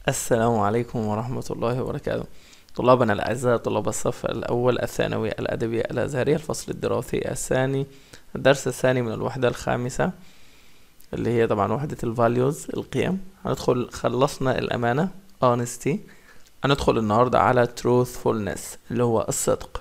السلام عليكم ورحمة الله وبركاته طلابنا الأعزاء طلاب الصف الأول الثانوي الأدبي الأزهري الفصل الدراسي الثاني الدرس الثاني من الوحدة الخامسة اللي هي طبعا وحدة الفاليوز القيم هندخل خلصنا الأمانة honesty هندخل النهاردة على truthfulness اللي هو الصدق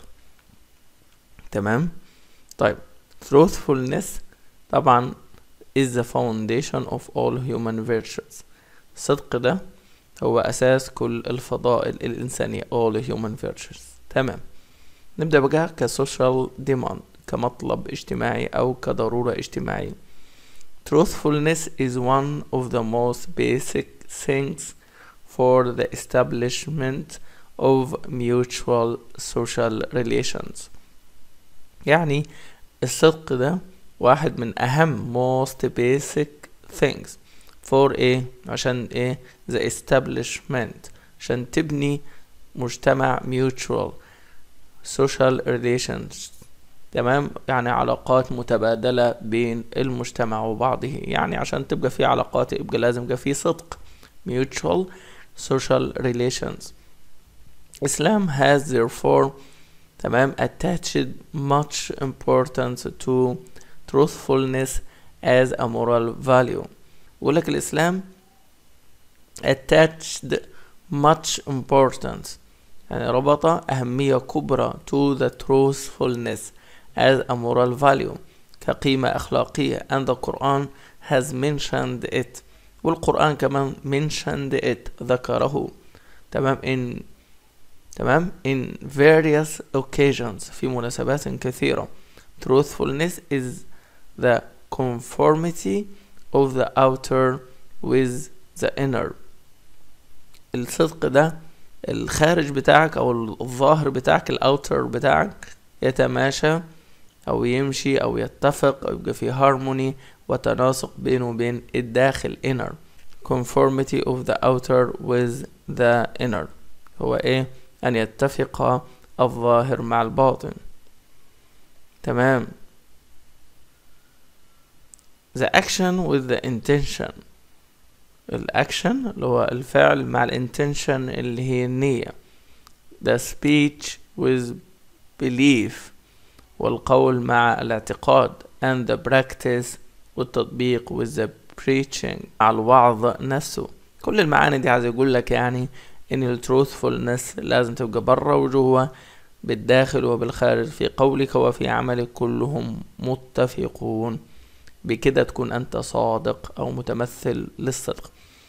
تمام طيب truthfulness طبعا is the foundation of all human virtues الصدق ده هو أساس كل الفضائل الإنسانية all human virtues تمام نبدأ بقى كسوشيال demand كمطلب اجتماعي أو كضرورة اجتماعية Truthfulness is one of the most basic things for the establishment of mutual social relations يعني الصدق ده واحد من أهم most basic things for ايه عشان ايه the establishment عشان تبني مجتمع mutual social relations تمام يعني علاقات متبادلة بين المجتمع وبعضه يعني عشان تبقى في علاقات يبقى لازم يبقى في صدق mutual social relations Islam has therefore تمام attached much importance to truthfulness as a moral value يقول لك الإسلام attached much importance يعني ربط أهمية كبرى to the truthfulness as a moral value كقيمة أخلاقية and the Quran has mentioned it والقرآن كمان mentioned it ذكره تمام in تمام in various occasions في مناسبات كثيرة truthfulness is the conformity of the outer with the inner الصدق ده الخارج بتاعك او الظاهر بتاعك الاوتر بتاعك يتماشى او يمشي او يتفق او يبقى في هارموني وتناسق بينه وبين الداخل inner conformity of the outer with the inner هو ايه ان يتفق الظاهر مع الباطن تمام the action with the intention الاكشن اللي هو الفعل مع الانتنشن اللي هي النية the speech with belief والقول مع الاعتقاد and the practice والتطبيق with the preaching مع الوعظ نفسه كل المعاني دي عايز يقول لك يعني ان التروثفولنس لازم تبقى برا وجوه بالداخل وبالخارج في قولك وفي عملك كلهم متفقون بكده تكون أنت صادق أو متمثل للصدق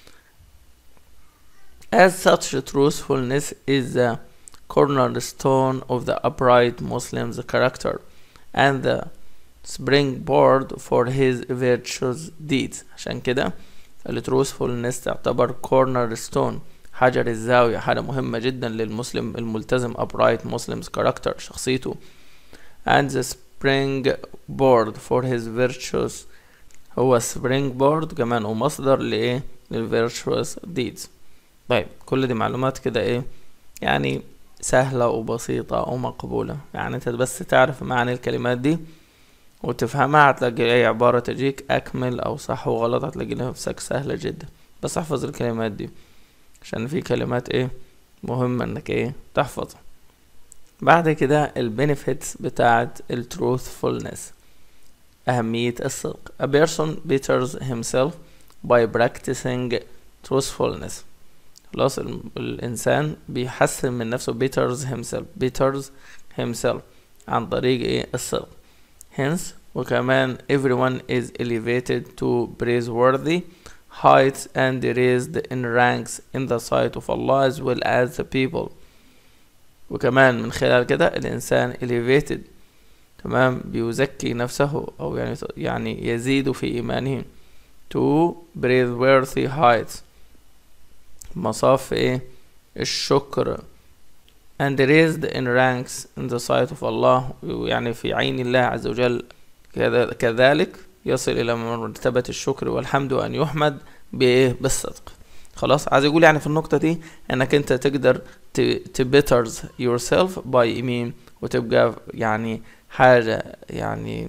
As such truthfulness is the cornerstone of the upright Muslim's character and the springboard for his virtuous deeds عشان كده التروثفولنس تعتبر cornerstone حجر الزاوية حاجة مهمة جدا للمسلم الملتزم upright Muslim's character شخصيته and the springboard for his virtues هو springboard كمان ومصدر لإيه للvirtuous deeds طيب كل دي معلومات كده إيه يعني سهلة وبسيطة ومقبولة يعني انت بس تعرف معاني الكلمات دي وتفهمها هتلاقي اي عبارة تجيك اكمل او صح وغلط هتلاقي نفسك سهلة جدا بس احفظ الكلمات دي عشان في كلمات ايه مهمة انك ايه تحفظها بعد كده البنفيتس بتاعت التروثفولنس أهمية الصدق A person betters himself by practicing truthfulness خلاص الإنسان بيحسن من نفسه betters himself betters himself عن طريق إيه الصدق hence وكمان everyone is elevated to praiseworthy heights and raised in ranks in the sight of Allah as well as the people وكمان من خلال كده الإنسان elevated تمام بيزكي نفسه أو يعني يعني يزيد في إيمانه to praiseworthy heights مصاف إيه الشكر and raised in ranks in the sight of Allah يعني في عين الله عز وجل كذلك يصل إلى مرتبة الشكر والحمد وأن يحمد بإيه بالصدق خلاص عايز يقول يعني في النقطة دي انك انت تقدر تبترز yourself by مين وتبقى يعني حاجة يعني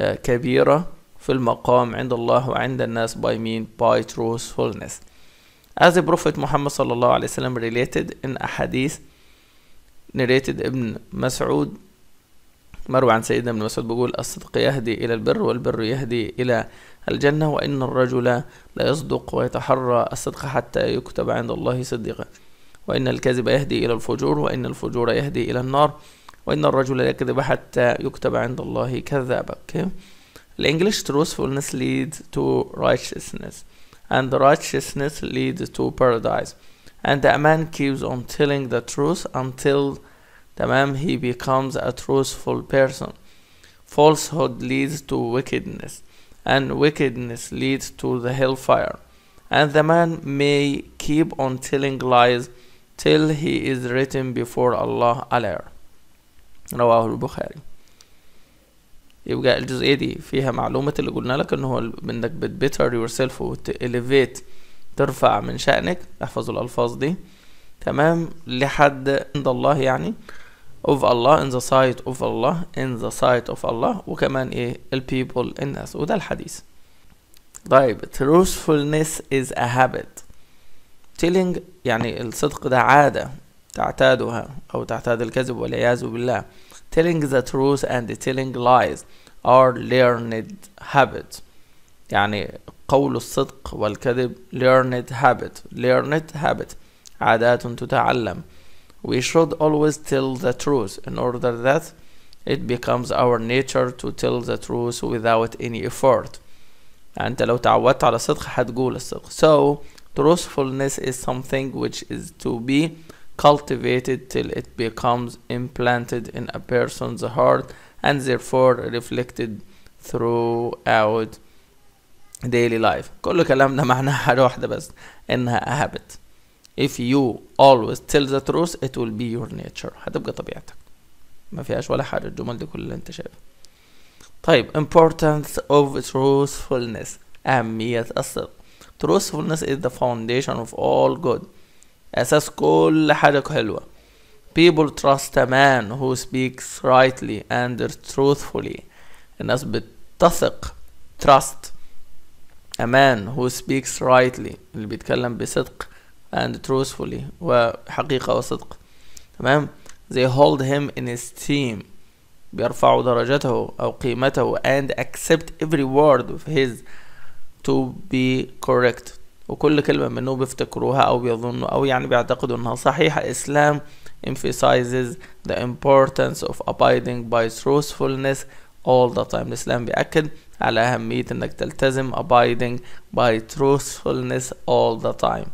كبيرة في المقام عند الله وعند الناس by مين by truthfulness as the Prophet Muhammad sallallahu alaihi wasallam related in a hadith narrated ابن مسعود مروي عن سيدنا ابن مسعود بيقول الصدق يهدي إلى البر والبر يهدي إلى الجنة وإن الرجل لا يصدق ويتحرى الصدق حتى يكتب عند الله صديقا وإن الكذب يهدي إلى الفجور وإن الفجور يهدي إلى النار وإن الرجل يكذب حتى يكتب عند الله كذابا okay? The English truthfulness leads to righteousness and the righteousness leads to paradise and a man keeps on telling the truth until تمام he becomes a truthful person falsehood leads to wickedness and wickedness leads to the hellfire and the man may keep on telling lies till he is written before Allah a liar رواه البخاري يبقى الجزئية دي فيها معلومة اللي قلنا لك ان هو انك بتبتر يور سيلف وتليفيت ترفع من شأنك احفظوا الألفاظ دي تمام لحد عند الله يعني of Allah in the sight of Allah in the sight of Allah وكمان ايه ال people الناس وده الحديث طيب truthfulness is a habit telling يعني الصدق ده عادة تعتادها أو تعتاد الكذب والعياذ بالله telling the truth and telling lies are learned habits يعني قول الصدق والكذب learned habit learned habit عادات تتعلم we should always tell the truth in order that it becomes our nature to tell the truth without any effort يعني انت لو تعودت على الصدق هتقول الصدق so truthfulness is something which is to be cultivated till it becomes implanted in a person's heart and therefore reflected throughout daily life كل كلامنا معناها حاجة واحدة بس إنها a habit if you always tell the truth it will be your nature هتبقى طبيعتك ما فيهاش ولا حاجة الجمل دي كل اللي انت شايفها طيب importance of truthfulness أهمية الصدق truthfulness is the foundation of all good أساس كل حاجة حلوة people trust a man who speaks rightly and truthfully الناس بتثق trust a man who speaks rightly اللي بيتكلم بصدق and truthfully وحقيقة وصدق تمام they hold him in esteem بيرفعوا درجته أو قيمته and accept every word of his to be correct وكل كلمة منه بيفتكروها أو بيظنوا أو يعني بيعتقدوا إنها صحيحة إسلام emphasizes the importance of abiding by truthfulness all the time الإسلام بيأكد على أهمية إنك تلتزم abiding by truthfulness all the time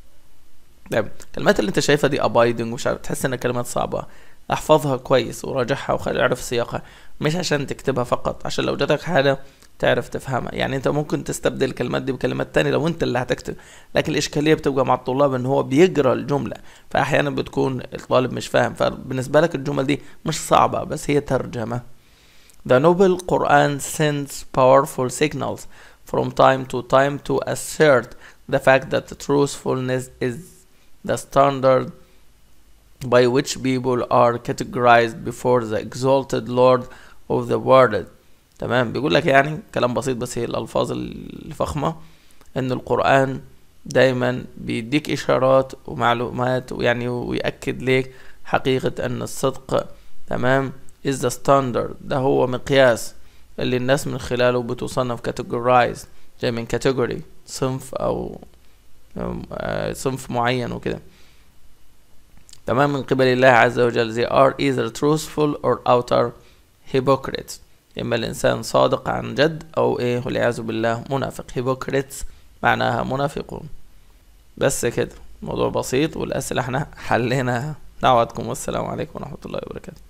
طيب الكلمات اللي انت شايفها دي abiding ومش عارف تحس انها كلمات صعبة احفظها كويس وراجعها وخلي اعرف سياقها مش عشان تكتبها فقط عشان لو جاتك حاجة تعرف تفهمها يعني انت ممكن تستبدل الكلمات دي بكلمات تانية لو انت اللي هتكتب لكن الاشكالية بتبقى مع الطلاب ان هو بيقرا الجملة فاحيانا بتكون الطالب مش فاهم فبالنسبة لك الجمل دي مش صعبة بس هي ترجمة The noble Quran sends powerful signals from time to time to assert the fact that truthfulness is the standard by which people are categorized before the exalted Lord of the world تمام بيقول لك يعني كلام بسيط بس هي الألفاظ الفخمة إن القرآن دايما بيديك إشارات ومعلومات ويعني ويأكد لك حقيقة أن الصدق تمام is the standard ده هو مقياس اللي الناس من خلاله بتصنف categorize جاي من category صنف أو صنف معين وكده تمام من قبل الله عز وجل they are either truthful or outer hypocrites إما الإنسان صادق عن جد أو إيه والعياذ بالله منافق hypocrites معناها منافقون بس كده موضوع بسيط والأسئلة احنا حليناها دعواتكم والسلام عليكم ورحمة الله وبركاته